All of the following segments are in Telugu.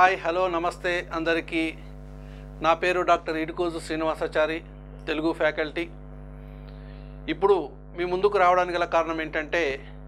హాయ్ హలో నమస్తే అందరికీ నా పేరు డాక్టర్ ఇడుకోజు శ్రీనివాసాచారి తెలుగు ఫ్యాకల్టీ ఇప్పుడు మీ ముందుకు రావడానికి గల కారణం ఏంటంటే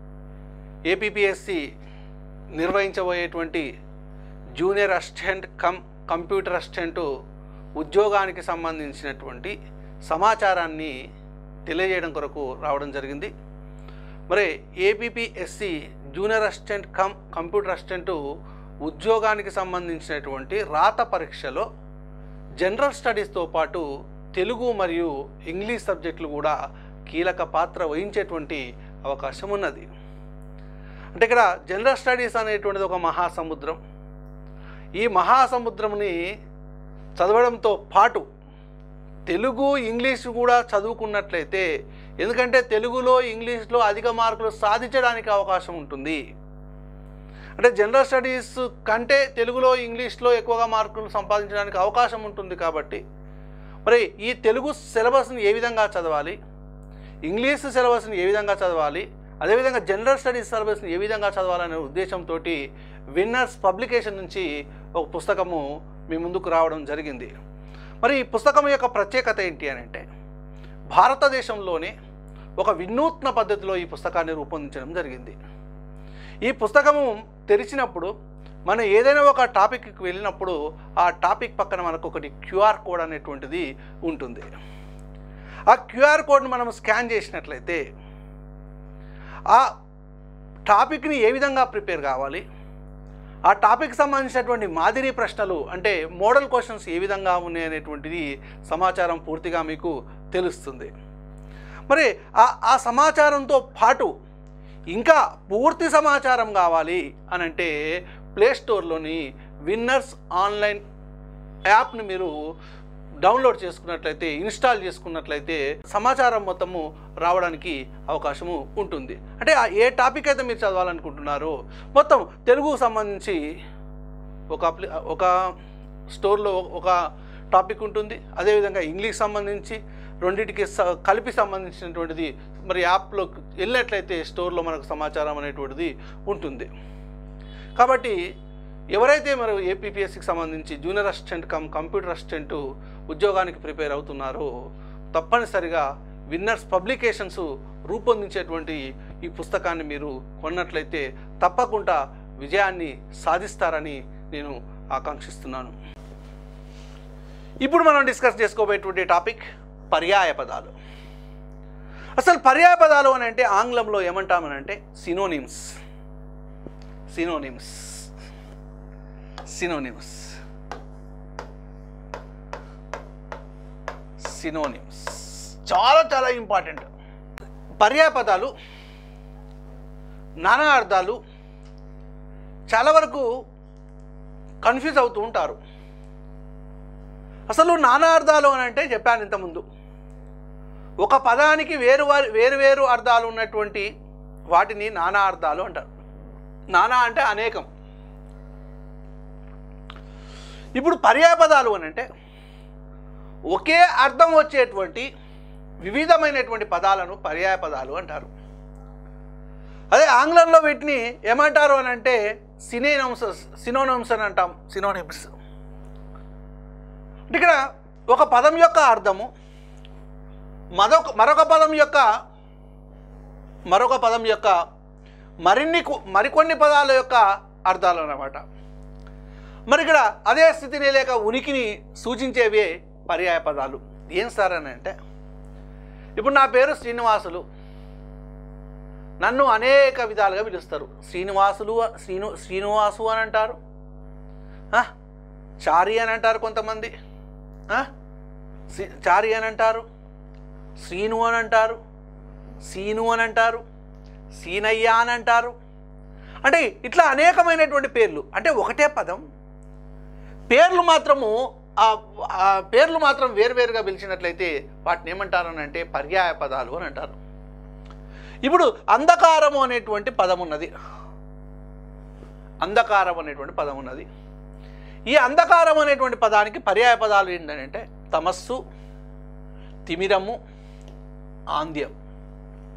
ఏపీపీఎస్సి నిర్వహించబోయేటువంటి junior assistant cum computer assistant ఉద్యోగానికి సంబంధించినటువంటి సమాచారాన్ని తెలియజేయడం కొరకు రావడం జరిగింది మరి APPSC junior assistant cum computer assistant ఉద్యోగానికి సంబంధించినటువంటి రాత పరీక్షలో జనరల్ స్టడీస్తో పాటు తెలుగు మరియు ఇంగ్లీష్ సబ్జెక్టులు కూడా కీలక పాత్ర వహించేటువంటి అవకాశం ఉన్నది అంటే ఇక్కడ జనరల్ స్టడీస్ అనేటువంటిది ఒక మహాసముద్రం ఈ మహాసముద్రంని చదవడంతో పాటు తెలుగు ఇంగ్లీష్ కూడా చదువుకున్నట్లయితే ఎందుకంటే తెలుగులో ఇంగ్లీష్లో అధిక మార్కులు సాధించడానికి అవకాశం ఉంటుంది అంటే జనరల్ స్టడీస్ కంటే తెలుగులో ఇంగ్లీష్లో ఎక్కువగా మార్కులు సంపాదించడానికి అవకాశం ఉంటుంది కాబట్టి మరి ఈ తెలుగు సిలబస్ని ఏ విధంగా చదవాలి ఇంగ్లీష్ సిలబస్ని ఏ విధంగా చదవాలి అదేవిధంగా జనరల్ స్టడీస్ సిలబస్ని ఏ విధంగా చదవాలనే ఉద్దేశంతో విన్నర్స్ పబ్లికేషన్ నుంచి ఒక పుస్తకము మీ ముందుకు రావడం జరిగింది మరి ఈ పుస్తకం యొక్క ప్రత్యేకత ఏంటి అని అంటే భారతదేశంలోనే ఒక వినూత్న పద్ధతిలో ఈ పుస్తకాన్ని రూపొందించడం జరిగింది ఈ పుస్తకము తెరిచినప్పుడు మనం ఏదైనా ఒక టాపిక్కి వెళ్ళినప్పుడు ఆ టాపిక్ పక్కన మనకు ఒకటి క్యూఆర్ కోడ్ అనేటువంటిది ఉంటుంది ఆ క్యూఆర్ కోడ్ని మనం స్కాన్ చేసినట్లయితే ఆ టాపిక్ని ఏ విధంగా ప్రిపేర్ కావాలి ఆ టాపిక్ సంబంధించినటువంటి మాదిరి ప్రశ్నలు అంటే మోడల్ క్వశ్చన్స్ ఏ విధంగా ఉన్నాయి అనేటువంటిది సమాచారం పూర్తిగా మీకు తెలుస్తుంది మరి ఆ ఆ సమాచారంతో పాటు ఇంకా పూర్తి సమాచారం కావాలి అని అంటే ప్లే స్టోర్లోని విన్నర్స్ ఆన్లైన్ యాప్ని మీరు డౌన్లోడ్ చేసుకున్నట్లయితే ఇన్స్టాల్ చేసుకున్నట్లయితే సమాచారం మొత్తము రావడానికి అవకాశము ఉంటుంది అంటే ఆ ఏ టాపిక్ అయితే మీరు చదవాలనుకుంటున్నారో మొత్తం తెలుగుకు సంబంధించి ఒక అప్లి ఒక స్టోర్లో ఒక టాపిక్ ఉంటుంది అదేవిధంగా ఇంగ్లీష్ సంబంధించి రెండింటికి స- కలిపి సంబంధించినటువంటిది మరి యాప్లో వెళ్ళినట్లయితే స్టోర్లో మనకు సమాచారం అనేటువంటిది ఉంటుంది కాబట్టి ఎవరైతే మరి ఏపీపీఎస్సికి సంబంధించి junior assistant cum computer assistant ఉద్యోగానికి ప్రిపేర్ అవుతున్నారో తప్పనిసరిగా విన్నర్స్ పబ్లికేషన్స్ రూపొందించేటువంటి ఈ పుస్తకాన్ని మీరు కొన్నట్లయితే తప్పకుండా విజయాన్ని సాధిస్తారని నేను ఆకాంక్షిస్తున్నాను ఇప్పుడు మనం డిస్కస్ చేసుకోబోయేటువంటి టాపిక్ పర్యాయ పదాలు అసలు పర్యాయ పదాలు అని అంటే ఆంగ్లంలో ఏమంటామని అంటే సినోనిమ్స్ సినోనిమ్స్ సినోనిమ్స్ సినోనిమ్స్ చాలా చాలా ఇంపార్టెంట్ పర్యాయ పదాలు నానా అర్థాలు చాలా వరకు కన్ఫ్యూజ్ అవుతూ ఉంటారు అసలు నానా అర్థాలు అని అంటే చెప్పాను ఇంతకుముందు ఒక పదానికి వేరు వారి వేరు వేరు అర్థాలు ఉన్నటువంటి వాటిని నానా అర్థాలు అంటారు నానా అంటే అనేకం ఇప్పుడు పర్యాయ పదాలు అని అంటే ఒకే అర్థం వచ్చేటువంటి వివిధమైనటువంటి పదాలను పర్యాయ పదాలు అంటారు అదే ఆంగ్లంలో వీటిని ఏమంటారు అని అంటే సినేనమ్స్ సినోనమ్స్ అని అంటాం సినోనిమ్స్ అంటే ఇక్కడ ఒక పదం యొక్క అర్థము మరొక మరొక పదం యొక్క మరొక పదం యొక్క మరిన్ని కు- మరికొన్ని పదాల యొక్క అర్థాలు అన్నమాట మరి ఇక్కడ అదే స్థితిని లేక ఉనికిని సూచించేవే పర్యాయ పదాలు ఏం సార్ అని అంటే ఇప్పుడు నా పేరు శ్రీనివాసులు నన్ను అనేక విధాలుగా పిలుస్తారు శ్రీనివాసులు శ్రీను శ్రీనివాసు అని అంటారు ఆ, చారి అని అంటారు కొంతమంది ఆ, శ్రీ- చారి అని అంటారు శ్రీను అని అంటారు సీను అని అంటారు సీనయ్య అని అంటారు అంటే ఇట్లా అనేకమైనటువంటి పేర్లు అంటే ఒకటే పదం పేర్లు మాత్రము ఆ ఆ పేర్లు మాత్రం వేరువేరుగా పిలిచినట్లయితే వాటిని ఏమంటారు అని అంటే పర్యాయ పదాలు అని అంటారు ఇప్పుడు అంధకారము అనేటువంటి పదం ఉన్నది అంధకారం అనేటువంటి పదం ఉన్నది ఈ అంధకారం అనేటువంటి పదానికి పర్యాయ పదాలు ఏంటంటే తమస్సు తిమిరము ఆంద్యం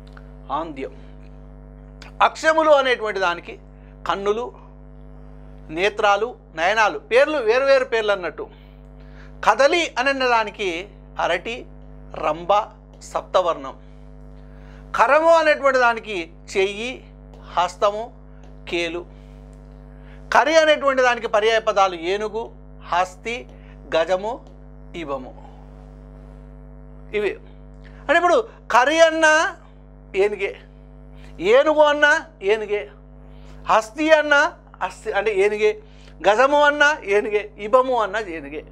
ఆంద్యం అక్షములు అనేటువంటి దానికి కన్నులు నేత్రాలు నయనాలు పేర్లు వేరు వేరు పేర్లు అన్నట్టు కదలి అనే దానికి అరటి రంభ సప్తవర్ణం కరము అనేటువంటి దానికి చెయ్యి హస్తము కేలు కరి అనేటువంటి దానికి పర్యాయ పదాలు ఏనుగు హస్తి గజము ఇవము ఇవి అంటే ఇప్పుడు కరి అన్న ఏనుగే ఏనుగు అన్న ఏనుగే హస్తి అన్న హస్తి అంటే ఏనుగే గజము అన్న ఏనుగే ఇబము అన్న ఏనుగే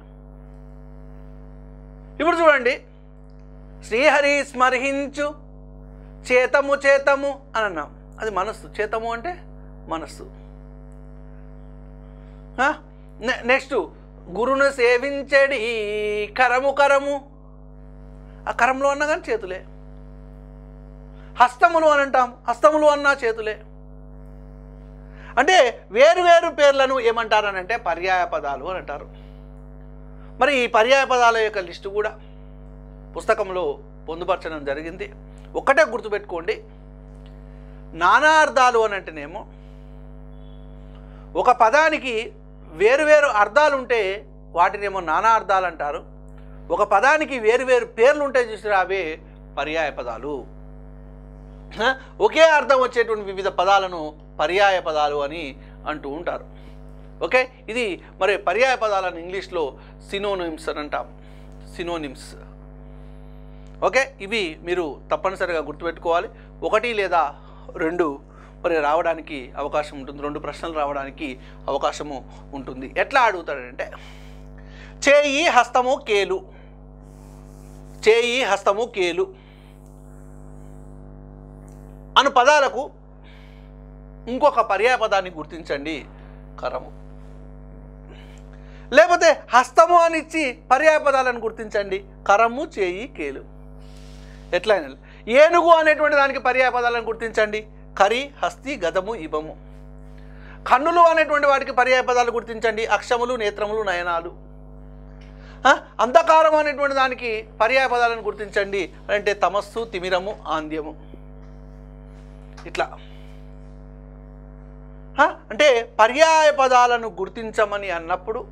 ఇప్పుడు చూడండి శ్రీహరి స్మరించు చేతము చేతము అని అన్నాం అది మనస్సు చేతము అంటే మనస్సు ఆ? నె- నెక్స్ట్ గురును సేవించడి కరము కరము ఆ కరంలో అన్నా కానీ చేతులే హస్తములు అని అంటాం హస్తములు అన్నా చేతులే అంటే వేరు వేరు పేర్లను ఏమంటారని అంటే పర్యాయ పదాలు అని అంటారు మరి ఈ పర్యాయ పదాల యొక్క లిస్టు కూడా పుస్తకంలో పొందుపరచడం జరిగింది ఒక్కటే గుర్తుపెట్టుకోండి నానార్థాలు అని అంటేనేమో ఒక పదానికి వేరు వేరు అర్థాలు ఉంటే వాటినేమో నానా అర్థాలు అంటారు ఒక పదానికి వేరు వేరు పేర్లు ఉంటాయి చూసిరా అవే పర్యాయ పదాలు హ? ఒకే అర్థం వచ్చేటువంటి వివిధ పదాలను పర్యాయ పదాలు అని అంటూ ఉంటారు ఓకే ఇది మరి పర్యాయ పదాలను ఇంగ్లీష్లో సినోనిమ్స్ అని అంటాం సినోనిమ్స్ ఓకే ఇవి మీరు తప్పనిసరిగా గుర్తుపెట్టుకోవాలి ఒకటి లేదా రెండు మరి రావడానికి అవకాశం ఉంటుంది రెండు ప్రశ్నలు రావడానికి అవకాశము ఉంటుంది ఎట్లా అడుగుతాడంటే చేయి హస్తము కేలు చేయి హస్తము కేలు అను పదాలకు ఇంకొక పర్యాయ పదాన్ని గుర్తించండి కరము లేకపోతే హస్తము అని ఇచ్చి పర్యాయ పదాలను గుర్తించండి కరము చేయి కేలు ఎట్లయినా ఏనుగు అనేటువంటి దానికి పర్యాయ పదాలను గుర్తించండి కరి హస్తి గదము ఇబము కన్నులు అనేటువంటి వాటికి పర్యాయ పదాలు గుర్తించండి అక్షములు నేత్రములు నయనాలు ఆ, అంధకారం అనేటువంటి దానికి పర్యాయ పదాలను గుర్తించండి అంటే తమస్సు తిమిరము ఆంద్యము ఇట్లా ఆ, అంటే పర్యాయ పదాలను గుర్తించమని అన్నప్పుడు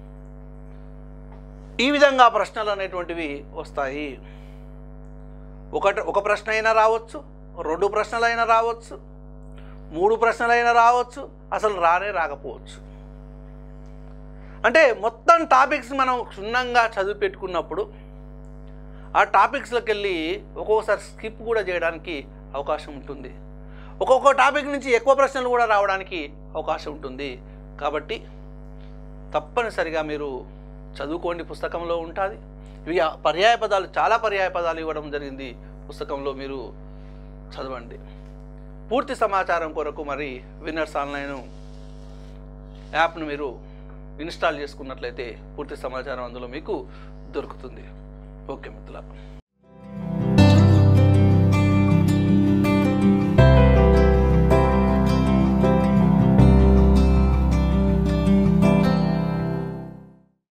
ఈ విధంగా ప్రశ్నలు అనేటువంటివి వస్తాయి ఒకటి ఒక ప్రశ్న అయినా రావచ్చు రెండు ప్రశ్నలైనా రావచ్చు మూడు ప్రశ్నలైనా రావచ్చు అసలు రానే రాకపోవచ్చు అంటే మొత్తం టాపిక్స్ మనం క్షుణ్ణంగా చదివి పెట్టుకున్నప్పుడు ఆ టాపిక్స్లోకి వెళ్ళి ఒక్కొక్కసారి స్కిప్ కూడా చేయడానికి అవకాశం ఉంటుంది ఒక్కొక్క టాపిక్ నుంచి ఎక్కువ ప్రశ్నలు కూడా రావడానికి అవకాశం ఉంటుంది కాబట్టి తప్పనిసరిగా మీరు చదువుకోండి పుస్తకంలో ఉంటుంది ఇవి ఆ పర్యాయ పదాలు చాలా పర్యాయ పదాలు ఇవ్వడం జరిగింది పుస్తకంలో మీరు చదవండి పూర్తి సమాచారం కొరకు మరి విన్నర్స్ ఆన్లైన్ యాప్ను మీరు ఇన్స్టాల్ చేసుకున్నట్లయితే పూర్తి సమాచారం అందులో మీకు దొరుకుతుంది ఓకే మిత్రులారా